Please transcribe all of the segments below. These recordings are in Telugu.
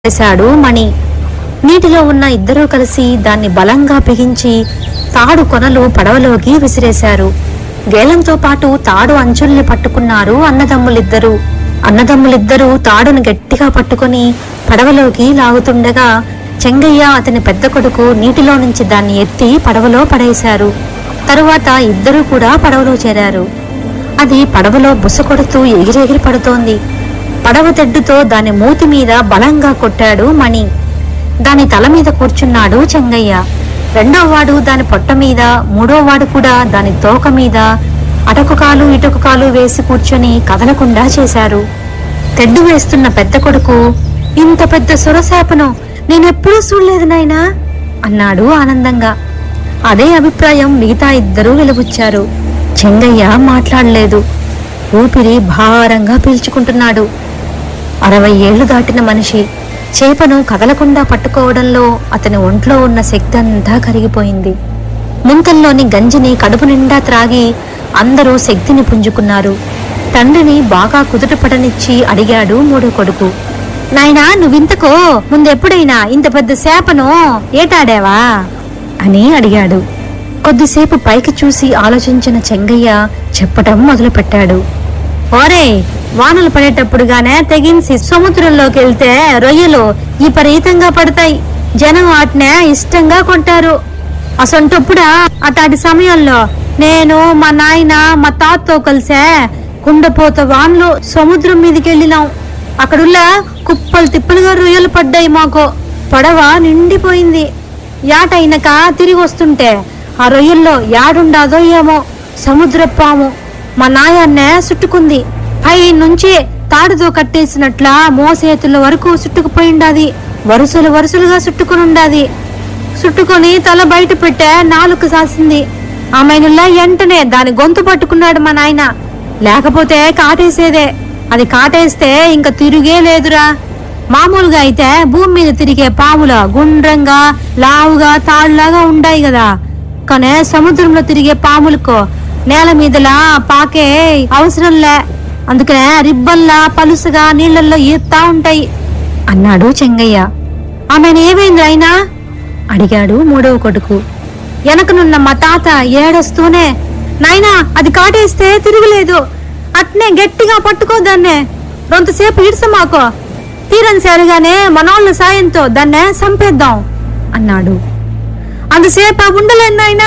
వేశాడు మణి నీటిలో ఉన్న ఇద్దరూ కలిసి దాన్ని బలంగా బిగించి తాడు కొనలు పడవలోకి విసిరేశారు గేలంతో పాటు తాడు అంచుల్ని పట్టుకున్నారు అన్నదమ్ములిద్దరూ అన్నదమ్ములిద్దరూ తాడును గట్టిగా పట్టుకొని పడవలోకి లాగుతుండగా చెంగయ్య అతని పెద్ద కొడుకు నీటిలో నుంచి దాన్ని ఎత్తి పడవలో పడేశారు తరువాత ఇద్దరూ కూడా పడవలో చేరారు అది పడవలో బుస కొడుతూ ఎగిరెగిరి పడుతోంది పడవ తెడ్డుతో దాని మూతి మీద బలంగా కొట్టాడు మణి దాని తల మీద కూర్చున్నాడు చెంగయ్య రెండో వాడు దాని పొట్ట మీద మూడో వాడు కూడా దాని తోక మీద అటొక కాలు ఇటొక కాలు వేసి కూర్చొని కదలకుండా చేశారు తెడ్డు వేస్తున్న పెద్ద కొడుకు ఇంత పెద్ద సురశాపను నేనెప్పుడూ చూడలేదు నాయనా అన్నాడు ఆనందంగా అదే అభిప్రాయం మిగతా ఇద్దరూ వెలుగుచ్చారు చెంగయ్య మాట్లాడలేదు ఊపిరి భారంగా పీల్చుకుంటున్నాడు అరవై ఏళ్లు దాటిన మనిషి చేపను కదలకుండా పట్టుకోవడంలో అతని ఒంట్లో ఉన్న శక్తి అంతా కరిగిపోయింది ముంతల్లోని గంజిని కడుపు నిండా త్రాగి అందరూ శక్తిని పుంజుకున్నారు తండ్రిని బాగా కుదుటపడనిచ్చి అడిగాడు మూడో కొడుకు నాయనా నువ్వింతకో ముందెప్పుడైనా ఇంత పెద్ద చేపను ఏటాడావా అని అడిగాడు కొద్దిసేపు పైకి చూసి ఆలోచించిన చెంగయ్య చెప్పటం మొదలుపెట్టాడు ఓరే వానలు పడేటప్పుడుగానే తెగించి సముద్రంలోకి వెళ్తే రొయ్యలు విపరీతంగా పడతాయి జనం వాటినే ఇష్టంగా కొంటారు అసొంటప్పుడా అటాటి సమయంలో నేను మా నాయన మా తాతతో కలిసే కుండపోత వాన్లో సముద్రం మీదకి వెళ్ళినాం అక్కడుల్ల కుప్పలు తిప్పలుగా రొయ్యలు పడ్డాయి మాకు పడవ నిండిపోయింది యాటైనక తిరిగి వస్తుంటే ఆ రొయ్యల్లో యాడుండాదో ఏమో సముద్ర పాము మా నాయన్నే చుట్టుకుంది పై నుంచి తాడుతో కట్టేసినట్ల మోసేతుల వరకు చుట్టుకుపోయిండాది వరుసలు వరుసలుగా చుట్టుకుని ఉండాది చుట్టుకొని తల బయట పెట్టే నాలుక సాసింది ఆమెనుల్లా వెంటనే దాని గొంతు పట్టుకున్నాడు మా నాయన లేకపోతే కాటేసేదే అది కాటేస్తే ఇంక తిరిగే లేదురా మామూలుగా అయితే భూమి మీద తిరిగే పాముల గుండ్రంగా లావుగా తాళ్లాగా ఉండాయి కదా కానీ సముద్రంలో తిరిగే పాములకు నేల మీదలా పాకే అవసరంలే అందుకనే రిబ్బన్లా పలుసుగా నీళ్ళల్లో ఈత్తా ఉంటాయి అన్నాడు చెంగయ్య ఆమెను ఏమైంది అయినా అడిగాడు మూడవ కొడుకు వెనకనున్న మా తాత ఏడొస్తూనే నాయనా అది కాటేస్తే తిరుగులేదు అట్నే గట్టిగా పట్టుకోదాన్నే రొంతసేపు ఇడ్స మాకో తీరని సరిగానే మనోళ్ళ సాయంతో దాన్నే చంపేద్దాం అన్నాడు అంతసేపు ఉండలేదు నాయనా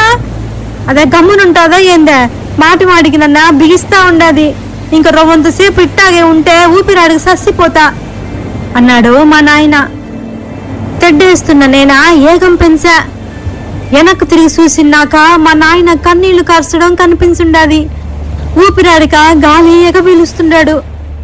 అదే గమ్మునుంటాదో ఏందే మాటి మాటికి నన్న బిగిస్తా ఉండాది ఇంకా రవ్వంతసేపు ఇట్టాగే ఉంటే ఊపిరాడికి సssiపోతా అన్నాడు మా నాయన తెడ్డేస్తున్న నేనా ఏగం పెంచా వెనక్కు తిరిగి చూసినాక మా నాయన కన్నీళ్లు కార్చడం కనిపించుండాది ఊపిరాడిక గాలి ఎగబీలుస్తున్నాడు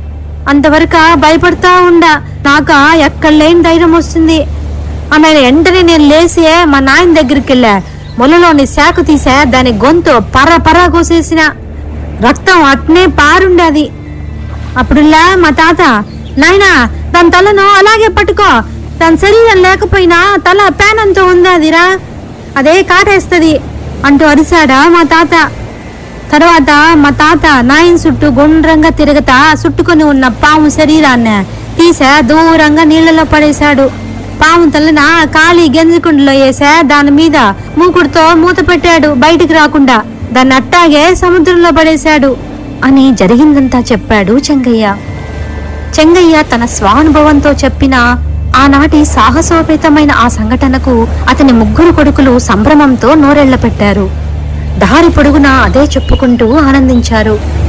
అంతవరకు భయపడతా ఉండా నాక ఎక్కడ లేని ధైర్యం వస్తుంది ఆమె వెంటనే నేను లేసి మా నాయన దగ్గరికి వెళ్ళా మొలలోని శాఖ తీసా దాని గొంతు పర పర కోసేసిన రక్తం అట్నే పారుండాది అప్పుడులా మా తాత నాయనా దాని తలను అలాగే పట్టుకో దాని శరీరం లేకపోయినా తల పేనంతో ఉందాదిరా అదే కాటేస్తది అంటూ అరిశాడా మా తాత తర్వాత మా తాత నాయన చుట్టూ గుండ్రంగా తిరగతా చుట్టుకొని ఉన్న పాము శరీరాన్ని తీసా దూరంగా నీళ్ళలో పడేశాడు పాము తలన ఖాళీ గెంజకుండలో వేసా దాని మీద మూకుడుతో మూత పెట్టాడు బయటికి రాకుండా దాన్ని అట్టాగే సముద్రంలో పడేశాడు అని జరిగిందంతా చెప్పాడు చెంగయ్య చెంగయ్య తన స్వానుభవంతో చెప్పిన ఆనాటి సాహసోపేతమైన ఆ సంఘటనకు అతని ముగ్గురు కొడుకులు సంభ్రమంతో నోరెళ్ల పెట్టారు దారి పొడుగునా అదే చెప్పుకుంటూ ఆనందించారు